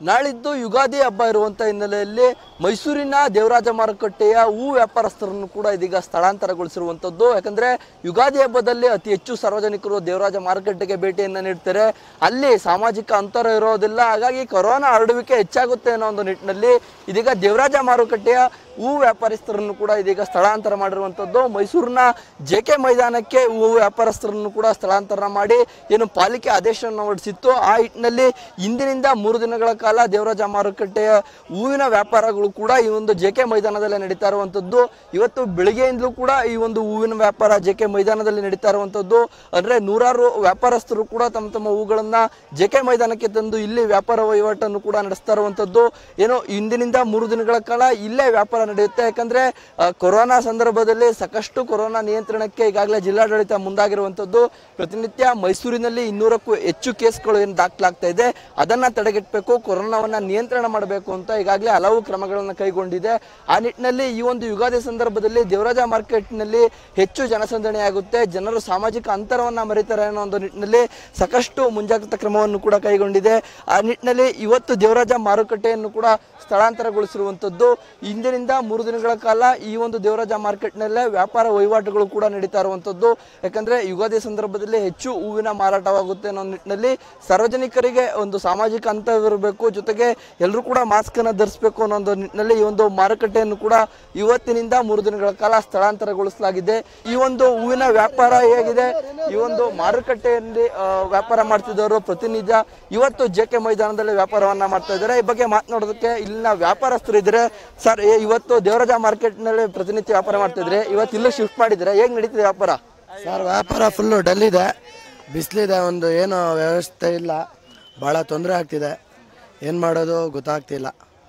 ನಾಳಿದ್ದು ಯುಗಾದಿ ಹಬ್ಬ ಇರುವಂತ ಹಿನ್ನೆಲೆಯಲ್ಲಿ ಮೈಸೂರಿನ ದೇವರಾಜ ಮಾರುಕಟ್ಟೆಯ ಹೂ ವ್ಯಾಪಾರಸ್ಥರನ್ನು ಕೂಡ ಇದೀಗ ಸ್ಥಳಾಂತರಗೊಳಿಸಿರುವಂತದ್ದು ಯಾಕಂದ್ರೆ ಯುಗಾದಿ ಹಬ್ಬದಲ್ಲಿ ಅತಿ ಹೆಚ್ಚು ಸಾರ್ವಜನಿಕರು ದೇವರಾಜ ಮಾರುಕಟ್ಟೆಗೆ ಭೇಟಿಯನ್ನ ನೀಡ್ತಾರೆ ಅಲ್ಲಿ ಸಾಮಾಜಿಕ ಅಂತರ ಇರೋದಿಲ್ಲ ಹಾಗಾಗಿ ಕೊರೋನಾ ಹರಡುವಿಕೆ ಹೆಚ್ಚಾಗುತ್ತೆ ಅನ್ನೋ ಒಂದು ನಿಟ್ಟಿನಲ್ಲಿ ಇದೀಗ ದೇವರಾಜ ಮಾರುಕಟ್ಟೆಯ ಹೂ ವ್ಯಾಪಾರಸ್ಥರನ್ನು ಕೂಡ ಇದೀಗ ಸ್ಥಳಾಂತರ ಮಾಡಿರುವಂತದ್ದು ಮೈಸೂರಿನ ಜೆ ಕೆ ಮೈದಾನಕ್ಕೆ ಹೂ ವ್ಯಾಪಾರಸ್ಥರನ್ನು ಕೂಡ ಸ್ಥಳಾಂತರ ಮಾಡಿ ಏನು ಪಾಲಿಕೆ ಆದೇಶವನ್ನು ಹೊರಡಿಸಿತ್ತು ಆ ನಿಟ್ಟಿನಲ್ಲಿ ಇಂದಿನಿಂದ ಮೂರು ದಿನಗಳ ಕಾಲ ದೇವರಾಜ ಮಾರುಕಟ್ಟೆಯ ಹೂವಿನ ವ್ಯಾಪಾರಗಳು ಕೂಡ ಈ ಒಂದು ಜೆ ಕೆ ಮೈದಾನದಲ್ಲೇ ನಡೀತಾ ಇರುವಂತದ್ದು ಇವತ್ತು ಬೆಳಿಗ್ಗೆಯಿಂದಲೂ ಕೂಡ ಈ ಒಂದು ಹೂವಿನ ವ್ಯಾಪಾರ ಜೆ ಕೆ ಮೈದಾನದಲ್ಲಿ ನಡೀತಾ ಇರುವಂತದ್ದು ಅಂದ್ರೆ ನೂರಾರು ವ್ಯಾಪಾರಸ್ಥರು ಕೂಡ ತಮ್ಮ ತಮ್ಮ ಹೂಗಳನ್ನ ಜೆ ಕೆ ಮೈದಾನಕ್ಕೆ ತಂದು ಇಲ್ಲಿ ವ್ಯಾಪಾರ ವಹಿವಾಟನ್ನು ಕೂಡ ನಡೆಸ್ತಾ ಇರುವಂತದ್ದು ಏನು ಇಂದಿನಿಂದ ಮೂರು ದಿನಗಳ ಕಾಲ ಇಲ್ಲೇ ವ್ಯಾಪಾರ ನಡೆಯುತ್ತೆ ಯಾಕಂದ್ರೆ ಆ, ಕೊರೋನಾ ಸಂದರ್ಭದಲ್ಲಿ ಸಾಕಷ್ಟು ಕೊರೋನಾ ನಿಯಂತ್ರಣಕ್ಕೆ ಈಗಾಗಲೇ ಜಿಲ್ಲಾಡಳಿತ ಮುಂದಾಗಿರುವಂತದ್ದು ಪ್ರತಿನಿತ್ಯ ಮೈಸೂರಿನಲ್ಲಿ ಇನ್ನೂರಕ್ಕೂ ಹೆಚ್ಚು ಕೇಸ್ಗಳು ಏನು ದಾಖಲಾಗ್ತಾ ಇದೆ ಅದನ್ನ ತಡೆಗಟ್ಟಬೇಕು ಕೊರೋನಾವನ್ನ ನಿಯಂತ್ರಣ ಮಾಡಬೇಕು ಅಂತ ಈಗಾಗಲೇ ಹಲವು ಕ್ರಮಗಳನ್ನು ಕೈಗೊಂಡಿದೆ ಆ ನಿಟ್ಟಿನಲ್ಲಿ ಈ ಒಂದು ಯುಗಾದಿ ಸಂದರ್ಭದಲ್ಲಿ ದೇವರಾಜ ಮಾರ್ಕೆಟ್ನಲ್ಲಿ ಹೆಚ್ಚು ಜನಸಂದಣಿ ಆಗುತ್ತೆ ಜನರು ಸಾಮಾಜಿಕ ಅಂತರವನ್ನ ಮರೀತಾರೆ ಅನ್ನೋ ಒಂದು ನಿಟ್ಟಿನಲ್ಲಿ ಸಾಕಷ್ಟು ಮುಂಜಾಗ್ರತಾ ಕ್ರಮವನ್ನು ಕೂಡ ಕೈಗೊಂಡಿದೆ ಆ ನಿಟ್ಟಿನಲ್ಲಿ ಇವತ್ತು ದೇವರಾಜ ಮಾರುಕಟ್ಟೆಯನ್ನು ಕೂಡ ಸ್ಥಳಾಂತರಗೊಳಿಸಿರುವಂತದ್ದು ಇಂದಿನಿಂದ ಮೂರು ದಿನಗಳ ಕಾಲ ಈ ಒಂದು ದೇವರಾಜ ಮಾರ್ಕೆಟ್ನಲ್ಲೇ ವ್ಯಾಪಾರ ವಹಿವಾಟುಗಳು ಕೂಡ ನಡೀತಾ ಇರುವಂತದ್ದು ಯಾಕಂದ್ರೆ ಯುಗಾದಿ ಸಂದರ್ಭದಲ್ಲಿ ಹೆಚ್ಚು ಹೂವಿನ ಮಾರಾಟವಾಗುತ್ತೆ ಅನ್ನೋ ನಿಟ್ಟಿನಲ್ಲಿ ಸಾರ್ವಜನಿಕರಿಗೆ ಒಂದು ಸಾಮಾಜಿಕ ಅಂತರವಿರಬೇಕು ಜೊತೆಗೆ ಎಲ್ಲರೂ ಕೂಡ ಮಾಸ್ಕ್ ಅನ್ನ ಧರಿಸಬೇಕು ಅನ್ನೋ ಒಂದು ನಿಟ್ಟಿನಲ್ಲಿ ಈ ಒಂದು ಮಾರುಕಟ್ಟೆಯನ್ನು ಕೂಡ ಇವತ್ತಿನಿಂದ ಮೂರು ದಿನಗಳ ಕಾಲ ಸ್ಥಳಾಂತರಗೊಳಿಸಲಾಗಿದೆ ಈ ಒಂದು ಹೂವಿನ ವ್ಯಾಪಾರ ಹೇಗಿದೆ ಈ ಒಂದು ಮಾರುಕಟ್ಟೆಯಲ್ಲಿ ಆ, ವ್ಯಾಪಾರ ಮಾಡ್ತಿದ್ದವರು ಪ್ರತಿನಿತ್ಯ ಇವತ್ತು ಜೆ ಕೆ ಮೈದಾನದಲ್ಲಿ ವ್ಯಾಪಾರವನ್ನ ಮಾಡ್ತಾ ಇದ್ದಾರೆ ಈ ಬಗ್ಗೆ ಮಾತನಾಡೋದಕ್ಕೆ ಇಲ್ಲಿನ ವ್ಯಾಪಾರಸ್ಥರು ಇದ್ದಾರೆ ಸರ್ ಏ- ಇವತ್ತು ದೇವರಾಜ ಮಾರ್ಕೆಟ್ ನಲ್ಲಿ ಪ್ರತಿನಿತ್ಯ ವ್ಯಾಪಾರ ಮಾಡ್ತಿದ್ರೆ ಇವತ್ತು ಇಲ್ಲೂ ಶಿಫ್ಟ್ ಮಾಡಿದ್ರೆ ಹೇಗ್ ನಡೀತಿದೆ ವ್ಯಾಪಾರ ಸರ್ ವ್ಯಾಪಾರ ಫುಲ್ಲು ಡಲ್ ಇದೆ ಬಿಸಿಲಿದೆ ಒಂದು ಏನು ವ್ಯವಸ್ಥೆ ಇಲ್ಲ ಭಾಳ ತೊಂದರೆ ಆಗ್ತಿದೆ ಏನು ಮಾಡೋದು ಗೊತ್ತಾಗ್ತಿಲ್ಲ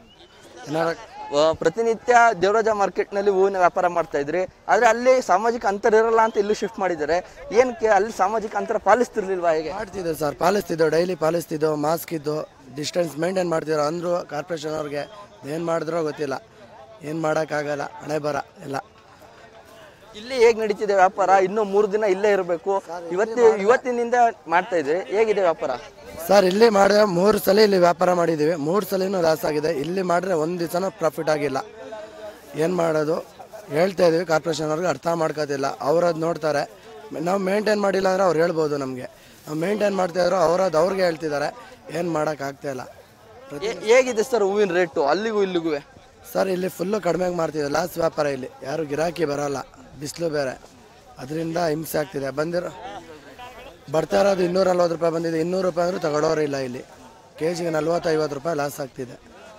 ಏನಾರ ಆ, ಪ್ರತಿನಿತ್ಯ ದೇವರಾಜ ಮಾರ್ಕೆಟ್ ನಲ್ಲಿ ಹೂವಿನ ವ್ಯಾಪಾರ ಮಾಡ್ತಾ ಇದ್ರಿ ಆದ್ರೆ ಅಲ್ಲಿ ಸಾಮಾಜಿಕ ಅಂತರ ಇರಲ್ಲ ಅಂತ ಇಲ್ಲೂ ಶಿಫ್ಟ್ ಮಾಡಿದ್ದಾರೆ ಏನಕ್ಕೆ ಅಲ್ಲಿ ಸಾಮಾಜಿಕ ಅಂತರ ಪಾಲಿಸ್ತಿರ್ಲಿಲ್ವಾ ಹೇಗೆ ಮಾಡ್ತಿದ್ದೆವು ಸರ್ ಪಾಲಿಸ್ತಿದ್ದೆವು ಡೈಲಿ ಪಾಲಿಸ್ತಿದ್ದೆವು ಮಾಸ್ಕ್ ಇದ್ದು ಡಿಸ್ಟೆನ್ಸ್ ಮೇಂಟೈನ್ ಮಾಡ್ತಿದ್ರು ಅಂದರು ಕಾರ್ಪೊರೇಷನ್ ಅವ್ರಿಗೆ ಏನು ಮಾಡಿದ್ರೋ ಗೊತ್ತಿಲ್ಲ ಏನು ಮಾಡೋಕ್ಕಾಗಲ್ಲ ಹಣೆ ಬರ ಎಲ್ಲ ಇಲ್ಲಿ ಹೇಗ್ ನಡೀತಿದೆ ವ್ಯಾಪಾರ ಇನ್ನು ಮೂರು ದಿನ ಇಲ್ಲೇ ಇರಬೇಕು ಇವತ್ತಿ ಇವತ್ತಿನಿಂದ ಮಾಡ್ತಾ ಇದ್ರಿ ಹೇಗಿದೆ ವ್ಯಾಪಾರ ಸರ್ ಇಲ್ಲಿ ಮಾಡಿದ್ರೆ ಮೂರು ಸಲ ಇಲ್ಲಿ ವ್ಯಾಪಾರ ಮಾಡಿದ್ದೀವಿ ಮೂರು ಸಲಿನೂ ಲಾಸ್ ಆಗಿದೆ ಇಲ್ಲಿ ಮಾಡಿದ್ರೆ ಒಂದು ದಿವಸನೂ ಪ್ರಾಫಿಟ್ ಆಗಿಲ್ಲ ಏನು ಮಾಡೋದು ಹೇಳ್ತಾ ಇದೀವಿ ಕಾರ್ಪೊರೇಷನ್ ಅವ್ರಿಗೆ ಅರ್ಥ ಮಾಡ್ಕೋತಿಲ್ಲ ಅವ್ರು ಅದು ನೋಡ್ತಾರೆ ನಾವು ಮೇಂಟೈನ್ ಮಾಡಿಲ್ಲ ಅಂದರೆ ಅವ್ರು ಹೇಳ್ಬೋದು ನಮಗೆ ನಾವು ಮೇಂಟೈನ್ ಮಾಡ್ತಾಯಿದ್ರು ಅವ್ರದ್ದು ಅವ್ರಿಗೆ ಹೇಳ್ತಿದ್ದಾರೆ ಏನು ಮಾಡೋಕ್ಕಾಗ್ತಾ ಇಲ್ಲ ಹೇ- ಹೇಗಿದೆ ಸರ್ ಹೂವಿನ ರೇಟು ಅಲ್ಲಿಗೂ ಇಲ್ಲಿಗೂ ಸರ್ ಇಲ್ಲಿ ಫುಲ್ಲು ಕಡಿಮೆಗೆ ಮಾಡ್ತಿದ್ವಿ ಲಾಸ್ ವ್ಯಾಪಾರ ಇಲ್ಲಿ ಯಾರು ಗಿರಾಕಿ ಬರೋಲ್ಲ ಬಿಸಿಲು ಬೇರೆ ಅದರಿಂದ ಹಿಂಸೆ ಆಗ್ತಿದೆ ಬಂದಿರೋ ಬರ್ತಾ ಇರೋದು ಇನ್ನೂರ ನಲ್ವತ್ತು ರೂಪಾಯಿ ಬಂದಿದೆ ಇನ್ನೂರು ರೂಪಾಯಿ ಅಂದರೂ ತಗೊಳ್ಳೋರು ಇಲ್ಲ ಇಲ್ಲಿ ಕೆ ಜಿಗೆ ನಲ್ವತ್ತು ಐವತ್ತು ರೂಪಾಯಿ ಲಾಸ್ ಆಗ್ತಿದೆ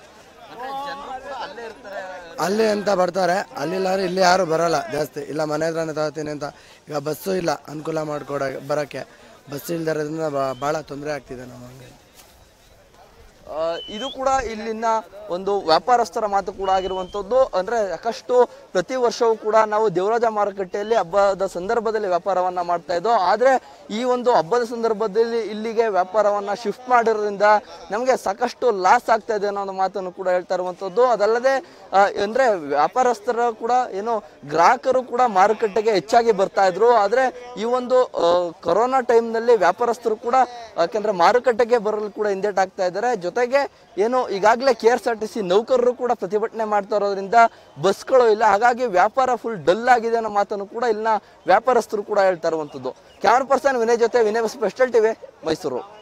ಅಲ್ಲಿ ಅಂತ ಬರ್ತಾರೆ ಅಲ್ಲಿಲ್ಲ ಅಂದ್ರೆ ಇಲ್ಲಿ ಯಾರು ಬರೋಲ್ಲ ಜಾಸ್ತಿ ಇಲ್ಲ ಮನೆ ಹತ್ರನೇ ತಗೋತೀನಿ ಅಂತ ಈಗ ಬಸ್ಸು ಇಲ್ಲ ಅನುಕೂಲ ಮಾಡಿಕೊಡ ಬರೋಕ್ಕೆ ಬಸ್ ಇಲ್ದಿರೋದ್ರಿಂದ ಭಾಳ ತೊಂದರೆ ಆಗ್ತಿದೆ ನಮಗೆ ಆ, ಇದು ಕೂಡ ಇಲ್ಲಿನ ಒಂದು ವ್ಯಾಪಾರಸ್ಥರ ಮಾತು ಕೂಡ ಆಗಿರುವಂತದ್ದು ಅಂದ್ರೆ ಸಾಕಷ್ಟು ಪ್ರತಿ ವರ್ಷವೂ ಕೂಡ ನಾವು ದೇವರಾಜ ಮಾರುಕಟ್ಟೆಯಲ್ಲಿ ಹಬ್ಬದ ಸಂದರ್ಭದಲ್ಲಿ ವ್ಯಾಪಾರವನ್ನ ಮಾಡ್ತಾ ಇದ್ದೋ ಆದ್ರೆ ಈ ಒಂದು ಹಬ್ಬದ ಸಂದರ್ಭದಲ್ಲಿ ಇಲ್ಲಿಗೆ ವ್ಯಾಪಾರವನ್ನ ಶಿಫ್ಟ್ ಮಾಡಿರೋದ್ರಿಂದ ನಮಗೆ ಸಾಕಷ್ಟು ಲಾಸ್ ಆಗ್ತಾ ಇದೆ ಅನ್ನೋ ಒಂದು ಮಾತನ್ನು ಕೂಡ ಹೇಳ್ತಾ ಇರುವಂತದ್ದು ಅದಲ್ಲದೆ ಆ, ಅಂದ್ರೆ ವ್ಯಾಪಾರಸ್ಥರ ಕೂಡ ಏನು ಗ್ರಾಹಕರು ಕೂಡ ಮಾರುಕಟ್ಟೆಗೆ ಹೆಚ್ಚಾಗಿ ಬರ್ತಾ ಇದ್ರು ಆದ್ರೆ ಈ ಒಂದು ಆ, ಕೊರೋನಾ ಟೈಮ್ನಲ್ಲಿ ವ್ಯಾಪಾರಸ್ಥರು ಕೂಡ ಯಾಕಂದ್ರೆ ಮಾರುಕಟ್ಟೆಗೆ ಬರಲು ಕೂಡ ಹಿಂದೇಟಾಗ್ತಾ ಇದ್ದಾರೆ ಜೊತೆಗೆ ಏನು ಈಗಾಗಲೇ K S R T C ನೌಕರರು ಕೂಡ ಪ್ರತಿಭಟನೆ ಮಾಡ್ತಾ ಇರೋದ್ರಿಂದ ಬಸ್ಗಳು ಇಲ್ಲ ಹಾಗಾಗಿ ವ್ಯಾಪಾರ ಫುಲ್ ಡಲ್ ಆಗಿದೆ ಅನ್ನೋ ಮಾತನ್ನು ಕೂಡ ಇಲ್ಲಿನ ವ್ಯಾಪಾರಸ್ಥರು ಕೂಡ ಹೇಳ್ತಾ ಇರುವಂಥದ್ದು ಕ್ಯಾಮರಾ ಪರ್ಸನ್ ವಿನಯ್ ಜೊತೆ ವಿನಯ್ ಸ್ಪೆಷಲ್ ಟಿವಿ ಮೈಸೂರು